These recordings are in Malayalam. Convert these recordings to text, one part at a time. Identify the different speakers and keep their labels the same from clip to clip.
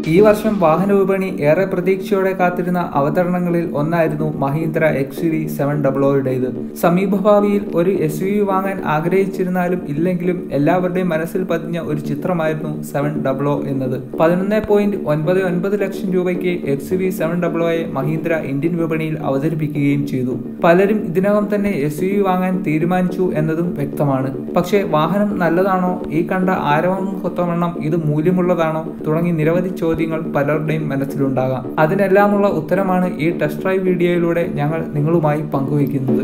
Speaker 1: ഈ വർഷം വാഹന വിപണി ഏറെ പ്രതീക്ഷയോടെ കാത്തിരുന്ന അവതരണങ്ങളിൽ ഒന്നായിരുന്നു മഹീന്ദ്ര എക്സ് വി സെവൻ ഡബ്ലോയുടേത് സമീപഭാവിയിൽ ഒരു എസ് യു വി വാങ്ങാൻ ആഗ്രഹിച്ചിരുന്നാലും ഇല്ലെങ്കിലും എല്ലാവരുടെയും മനസ്സിൽ പതിഞ്ഞ ഒരു ചിത്രമായിരുന്നു സെവൻ ഡബ്ലോ എന്നത് പതിനൊന്ന് പോയിന്റ് ഒൻപത് ഒൻപത് ലക്ഷം രൂപയ്ക്ക് എക്സ് വി സെവൻ ഡബ്ലോയെ മഹീന്ദ്ര ഇന്ത്യൻ വിപണിയിൽ അവതരിപ്പിക്കുകയും ചെയ്തു പലരും ഇതിനകം തന്നെ എസ് യു വി വാങ്ങാൻ തീരുമാനിച്ചു എന്നതും വ്യക്തമാണ് പക്ഷേ വാഹനം നല്ലതാണോ ഈ കണ്ട ആരവം കൊത്തവണ്ണം ഇത് മൂല്യമുള്ളതാണോ തുടങ്ങി നിരവധി ചോദ്യങ്ങൾ പലരുടെയും മനസ്സിലുണ്ടാകാം അതിനെല്ലാമുള്ള ഉത്തരമാണ് ഈ ടെസ്റ്റ് ഡ്രൈവ് വീഡിയോയിലൂടെ ഞങ്ങൾ നിങ്ങളുമായി പങ്കുവയ്ക്കുന്നത്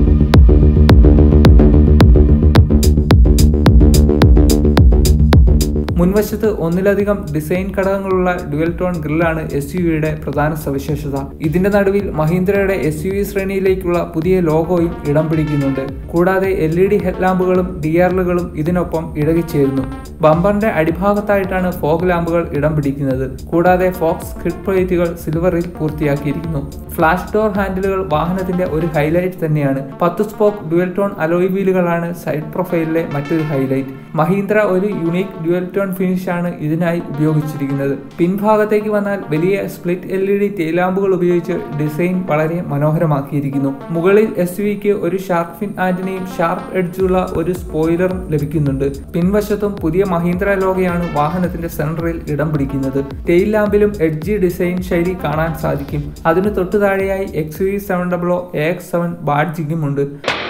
Speaker 1: മുൻവശത്ത് ഒന്നിലധികം ഡിസൈൻ ഘടകങ്ങളുള്ള ഡുവൽ ടോൺ ഗ്രില്ലാണ് എസ് യു വിയുടെ പ്രധാന സവിശേഷത ഇതിന്റെ നടുവിൽ മഹീന്ദ്രയുടെ എസ് യു വി ശ്രേണിയിലേക്കുള്ള പുതിയ ലോഗോയും ഇടം പിടിക്കുന്നുണ്ട് കൂടാതെ എൽ ഇ ഡി ഹെഡ്ലാമ്പുകളും ഡി ആർലുകളും ഇതിനൊപ്പം ഇടകിച്ചേരുന്നു ബമ്പറിന്റെ അടിഭാഗത്തായിട്ടാണ് ഫോഗ് ലാമ്പുകൾ ഇടം പിടിക്കുന്നത് കൂടാതെ ഫോക്സ് സ്കിഡ് പ്ലേറ്റുകൾ സിൽവറിൽ പൂർത്തിയാക്കിയിരിക്കുന്നു ഫ്ലാഷ് ഡോർ ഹാൻഡിലുകൾ വാഹനത്തിന്റെ ഒരു ഹൈലൈറ്റ് തന്നെയാണ് പത്ത് സ്പോക്ക് ഡുവൽ ടോൺ അലോയ് വീലുകളാണ് സൈഡ് പ്രൊഫൈലിലെ മറ്റൊരു ഹൈലൈറ്റ് മഹീന്ദ്ര ഒരു യുണീക് ഡ്യുവൽ ടോൺ ഫിനിഷ് ആണ് ഇതിനായി ഉപയോഗിച്ചിരിക്കുന്നത് പിൻഭാഗത്തേക്ക് വന്നാൽ വലിയ സ്പ്ലിറ്റ് എൽ ഇ ഡി തേലാമ്പുകൾ ഉപയോഗിച്ച് ഡിസൈൻ വളരെ മനോഹരമാക്കിയിരിക്കുന്നു മുകളിൽ എസ് വിക്ക് ഒരു ഷാർപ്പ് ഫിൻ ആന്റിനെയും ഷാർപ്പ് എഡ്ജുള്ള ഒരു സ്പോയിലറും ലഭിക്കുന്നുണ്ട് പിൻവശത്തും പുതിയ മഹീന്ദ്ര ലോഗയാണ് വാഹനത്തിന്റെ സെൻട്രറിൽ ഇടം പിടിക്കുന്നത് ടെയിൽ ലാമ്പിലും എഡ്ജി ഡിസൈൻ ശൈലി കാണാൻ സാധിക്കും അതിന് തൊട്ടു താഴെയായി X V seven W X seven ബാഡ്ജിങ്ങും ഉണ്ട്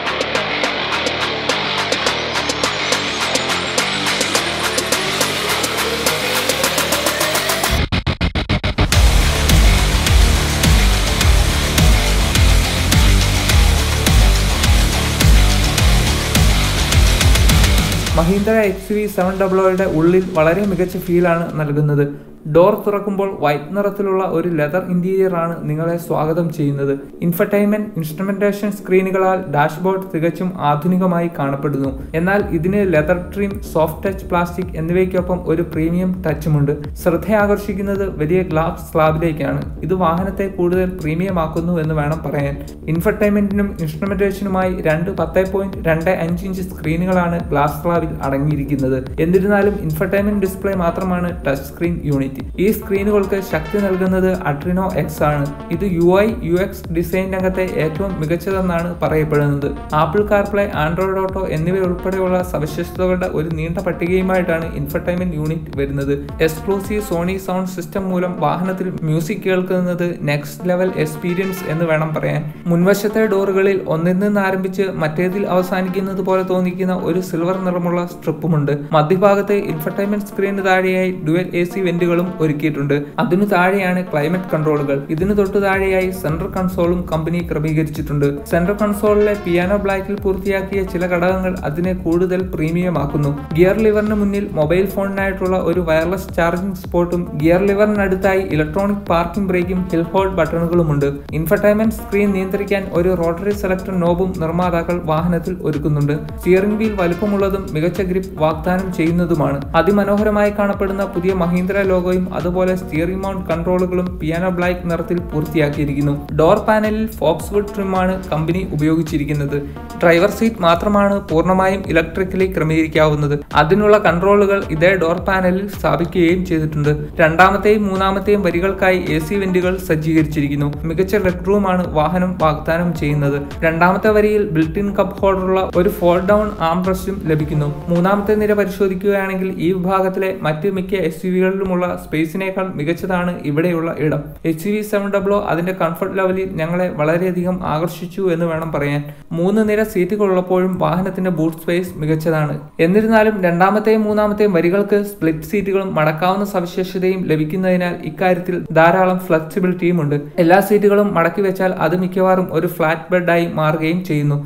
Speaker 1: മഹീന്ദ്ര എക്സ് വി സെവൻ ഡബ്ലോയുടെ ഉള്ളിൽ വളരെ മികച്ച ഫീലാണ് നൽകുന്നത് ഡോർ തുറക്കുമ്പോൾ വൈറ്റ് നിറത്തിലുള്ള ഒരു ലെതർ ഇന്റീരിയർ ആണ് നിങ്ങളെ സ്വാഗതം ചെയ്യുന്നത് ഇൻഫർടൈൻമെന്റ് ഇൻസ്ട്രുമെന്റേഷൻ സ്ക്രീനുകളാൽ ഡാഷ്ബോർഡ് തികച്ചും ആധുനികമായി കാണപ്പെടുന്നു എന്നാൽ ഇതിന് leather trim soft touch plastic എന്നിവയ്ക്കൊപ്പം ഒരു പ്രീമിയം ടച്ചുമുണ്ട് ശ്രദ്ധയാകർഷിക്കുന്നത് വലിയ ഗ്ലാസ് സ്ലാബിലേക്കാണ് ഇത് വാഹനത്തെ കൂടുതൽ പ്രീമിയം ആക്കുന്നു എന്ന് വേണം പറയാൻ ഇൻഫർടൈൻമെന്റിനും ഇൻസ്ട്രുമെന്റേഷനുമായി രണ്ട് പത്ത് പോയിന്റ് രണ്ട് അഞ്ച് ഇഞ്ച് സ്ക്രീനുകളാണ് ഗ്ലാസ് സ്ലാബിൽ അടങ്ങിയിരിക്കുന്നത് എന്നിരുന്നാലും ഇൻഫർടൈൻമെന്റ് ഡിസ്പ്ലേ മാത്രമാണ് ടച്ച് സ്ക്രീൻ യൂണിറ്റ് ഈ സ്ക്രീനുകൾക്ക് ശക്തി നൽകുന്നത് അഡ്രിനോ എക്സ് ആണ് ഇത് U I U X design രംഗത്തെ ഏറ്റവും മികച്ചതെന്നാണ് പറയപ്പെടുന്നത് ആപ്പിൾ കാർപ്ലേ ആൻഡ്രോയിഡ് ഓട്ടോ എന്നിവയുൾപ്പെടെയുള്ള സവിശേഷതകളുടെ ഒരു നീണ്ട പട്ടികയുമായിട്ടാണ് ഇൻഫർടൈൻമെന്റ് യൂണിറ്റ് വരുന്നത് എക്സ്ക്ലൂസീവ് സോണി സൗണ്ട് സിസ്റ്റം മൂലം വാഹനത്തിൽ മ്യൂസിക് കേൾക്കുന്നത് നെക്സ്റ്റ് ലെവൽ എക്സ്പീരിയൻസ് എന്ന് വേണം പറയാൻ മുൻവശത്തെ ഡോറുകളിൽ ഒന്നിൽ നിന്ന് ആരംഭിച്ച് മറ്റേതിൽ അവസാനിക്കുന്നത് പോലെ തോന്നിക്കുന്ന ഒരു സിൽവർ നിറമുള്ള സ്ട്രിപ്പുമുണ്ട് മധ്യഭാഗത്ത് ഇൻഫർടൈൻമെന്റ് സ്ക്രീനിന് താഴെയായി ഡുവൽ എ സി വെന്റുകളും ഒരുക്കിയിട്ടുണ്ട് അതിനു താഴെയാണ് ക്ലൈമറ്റ് കൺട്രോളുകൾ ഇതിനു തൊട്ടു താഴെയായി സെൻട്രൽ കൺസോളും കമ്പനി ക്രമീകരിച്ചിട്ടുണ്ട് സെൻട്രൽ കൺസോളിലെ പിയാനോ ബ്ലാക്കിൽ പൂർത്തിയാക്കിയ ചില ഘടകങ്ങൾ അതിനെ കൂടുതൽ പ്രീമിയമാക്കുന്നു ഗിയർ ലിവറിന് മുന്നിൽ മൊബൈൽ ഫോണിനായിട്ടുള്ള ഒരു വയർലെസ് ചാർജിംഗ് സ്പോട്ടും ഗിയർ ലിവറിനടുത്തായി ഇലക്ട്രോണിക് പാർക്കിംഗ് ബ്രേക്കും ഹിൽ ഹോൾഡ് ബട്ടണുകളുമുണ്ട് ഇൻഫർടൈൻമെന്റ് സ്ക്രീൻ നിയന്ത്രിക്കാൻ ഒരു റോട്ടറി സെലക്ടർ നോബും നിർമ്മാതാക്കൾ വാഹനത്തിൽ ഒരുക്കുന്നുണ്ട് സ്റ്റിയറിംഗ് വീൽ വലുപ്പമുള്ളതും മികച്ച ഗ്രിപ്പ് വാഗ്ദാനം ചെയ്യുന്നതുമാണ് അതിമനോഹരമായി കാണപ്പെടുന്ന പുതിയ മഹീന്ദ്ര ലോഗോയും അതുപോലെ സ്റ്റിയറിംഗ് മൗണ്ട് കൺട്രോളുകളും പിയാനോ ബ്ലാക്ക് നിറത്തിൽ പൂർത്തിയാക്കിയിരിക്കുന്നു ഡോർ പാനലിൽ ഫോക്സ്വുഡ് ട്രിമാണ് കമ്പനി ഉപയോഗിച്ചിരിക്കുന്നത് ഡ്രൈവർ സീറ്റ് മാത്രമാണ് പൂർണ്ണമായും ഇലക്ട്രിക്കലി ക്രമീകരിക്കാവുന്നത് അതിനുള്ള കൺട്രോളുകൾ ഇതേ ഡോർ പാനലിൽ സ്ഥാപിക്കുകയും ചെയ്തിട്ടുണ്ട് രണ്ടാമത്തെയും മൂന്നാമത്തെയും വരികൾക്കായി എ സി വെന്റുകൾ സജ്ജീകരിച്ചിരിക്കുന്നു മികച്ച ലെഗ് റൂമാണ് വാഹനം വാഗ്ദാനം ചെയ്യുന്നത് രണ്ടാമത്തെ വരിയിൽ ബിൽറ്റ് ഇൻ കപ്പ് ഹോൾഡറുള്ള ഒരു ഫോൾ ഡൗൺ ആം റെസ്റ്റും ലഭിക്കുന്നു മൂന്നാമത്തെ നിര പരിശോധിക്കുകയാണെങ്കിൽ ഈ വിഭാഗത്തിലെ മറ്റ് മിക്ക എസ് യു വികളിലുമുള്ള സ്പേസിനേക്കാൾ മികച്ചതാണ് ഇവിടെയുള്ള ഇടം H U V seven W അതിന്റെ കംഫർട്ട് ലെവലിൽ ഞങ്ങളെ വളരെയധികം ആകർഷിച്ചു എന്ന് വേണം പറയാൻ മൂന്ന് നിര സീറ്റുകളുള്ളപ്പോഴും വാഹനത്തിന്റെ ബൂട്ട് സ്പേസ് മികച്ചതാണ് എന്നിരുന്നാലും രണ്ടാമത്തെയും മൂന്നാമത്തെയും വരികൾക്ക് സ്പ്ലിറ്റ് സീറ്റുകളും മടക്കാവുന്ന സവിശേഷതയും ലഭിക്കുന്നതിനാൽ ഇക്കാര്യത്തിൽ ധാരാളം ഫ്ലെക്സിബിലിറ്റിയും ഉണ്ട് എല്ലാ സീറ്റുകളും മടക്കി വെച്ചാൽ അത് മിക്കവാറും ഒരു ഫ്ലാറ്റ് ബെഡായി മാറുകയും ചെയ്യുന്നു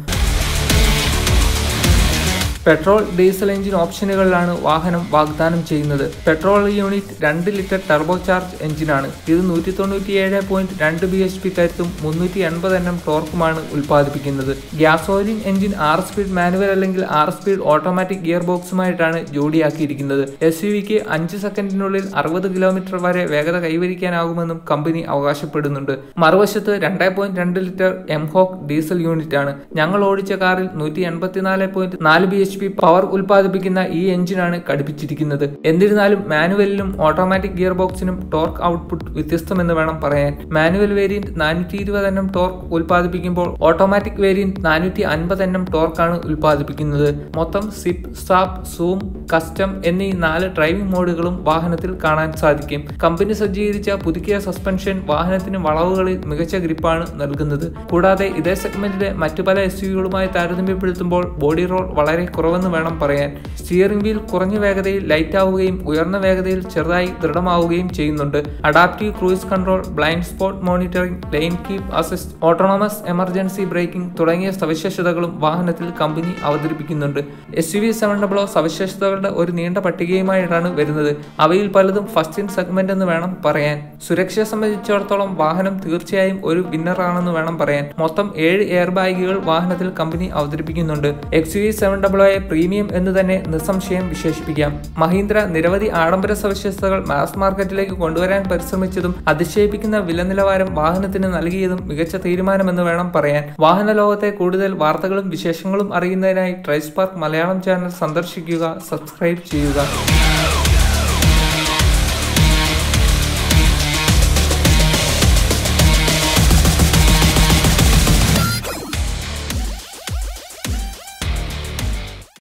Speaker 1: പെട്രോൾ ഡീസൽ എഞ്ചിൻ ഓപ്ഷനുകളിലാണ് വാഹനം വാഗ്ദാനം ചെയ്യുന്നത് പെട്രോൾ യൂണിറ്റ് രണ്ട് ലിറ്റർ ടർബോ ചാർജ് എഞ്ചിനാണ് ഇത് നൂറ്റി തൊണ്ണൂറ്റിയേഴ് പോയിന്റ് രണ്ട് ബി എച്ച് പി കരുത്തും മുന്നൂറ്റി എൺപത് എണ്ണം ടോർക്കുമാണ് ഉൽപ്പാദിപ്പിക്കുന്നത് ഗ്യാസ് ഓയിലിൻ എഞ്ചിൻ ആറ് സ്പീഡ് മാനുവൽ അല്ലെങ്കിൽ ആറ് സ്പീഡ് ഓട്ടോമാറ്റിക് ഗിയർ ബോക്സുമായിട്ടാണ് ജോഡിയാക്കിയിരിക്കുന്നത് എസ് യു വിക്ക് അഞ്ച് സെക്കൻഡിനുള്ളിൽ അറുപത് കിലോമീറ്റർ വരെ വേഗത കൈവരിക്കാനാകുമെന്നും കമ്പനി അവകാശപ്പെടുന്നുണ്ട് മറുവശത്ത് രണ്ട് പോയിന്റ് രണ്ട് litre M hawk diesel unit ആണ് ഞങ്ങൾ ഓടിച്ച കാറിൽ നൂറ്റി എൺപത്തിനാല് പോയിന്റ് നാല് B H H P power ഉൽപ്പാദിപ്പിക്കുന്ന ഈ എഞ്ചിനാണ് ഘടിപ്പിച്ചിരിക്കുന്നത് എന്നിരുന്നാലും മാനുവലിലും ഓട്ടോമാറ്റിക് ഗിയർ ബോക്സിനും ടോർക്ക് ഔട്ട്പുട്ട് വ്യത്യസ്തമെന്ന് വേണം പറയാൻ മാനുവൽ വേരിയന്റ് നാനൂറ്റി ഇരുപത് എണ്ണം ടോർക്ക് ഉൽപ്പാദിപ്പിക്കുമ്പോൾ ഓട്ടോമാറ്റിക് വേരിയന്റ് നാനൂറ്റി അൻപത് എണ്ണം ടോർക്കാണ് ഉൽപ്പാദിപ്പിക്കുന്നത് മൊത്തം സിപ്പ് സാപ്പ് സൂം കസ്റ്റം എന്നീ നാല് ഡ്രൈവിംഗ് മോഡുകളും വാഹനത്തിൽ കാണാൻ സാധിക്കും കമ്പനി സജ്ജീകരിച്ച പുതുക്കിയ സസ്പെൻഷൻ വാഹനത്തിന് വളവുകളിൽ മികച്ച ഗ്രിപ്പാണ് നൽകുന്നത് കൂടാതെ ഇതേ സെഗ്മെന്റിലെ മറ്റു പല എസ് യുകളുമായി താരതമ്യപ്പെടുത്തുമ്പോൾ ബോഡി റോൾ വളരെ കുറവെന്ന് വേണം പറയാൻ സ്റ്റിയറിംഗ് വീൽ കുറഞ്ഞ വേഗതയിൽ ലൈറ്റ് ആവുകയും ഉയർന്ന വേഗതയിൽ ചെറുതായി ദൃഢമാവുകയും ചെയ്യുന്നുണ്ട് adaptive cruise control blind spot monitoring lane keep assist autonomous emergency braking തുടങ്ങിയ സവിശേഷതകളും വാഹനത്തിൽ കമ്പനി അവതരിപ്പിക്കുന്നുണ്ട് S U V seven W സവിശേഷതകളുടെ ഒരു നീണ്ട പട്ടികയുമായിട്ടാണ് വരുന്നത് അവയിൽ പലതും ഫസ്റ്റ് ഇൻ സെഗ്മെന്റ് എന്ന് വേണം പറയാൻ സുരക്ഷയെ സംബന്ധിച്ചിടത്തോളം വാഹനം തീർച്ചയായും ഒരു വിന്നറാണെന്ന് വേണം പറയാൻ മൊത്തം ഏഴ് എയർ ബാഗുകൾ വാഹനത്തിൽ കമ്പനി അവതരിപ്പിക്കുന്നുണ്ട് എക്സ് യു വി സെവൻ ഡബ്ലോയെ പ്രീമിയം എന്ന് തന്നെ നിസ്സംശയം വിശേഷിപ്പിക്കാം മഹീന്ദ്ര നിരവധി ആഡംബര സവിശേഷതകൾ മാസ് മാർക്കറ്റിലേക്ക് കൊണ്ടുവരാൻ പരിശ്രമിച്ചതും അതിശയിപ്പിക്കുന്ന വില നിലവാരം വാഹനത്തിന് നൽകിയതും മികച്ച തീരുമാനമെന്ന് വേണം പറയാൻ വാഹന ലോകത്തെ കൂടുതൽ വാർത്തകളും വിശേഷങ്ങളും അറിയുന്നതിനായി ട്രൈസ്പാർക്ക് മലയാളം ചാനൽ സന്ദർശിക്കുക സബ്സ്ക്രൈബ് ചെയ്യുക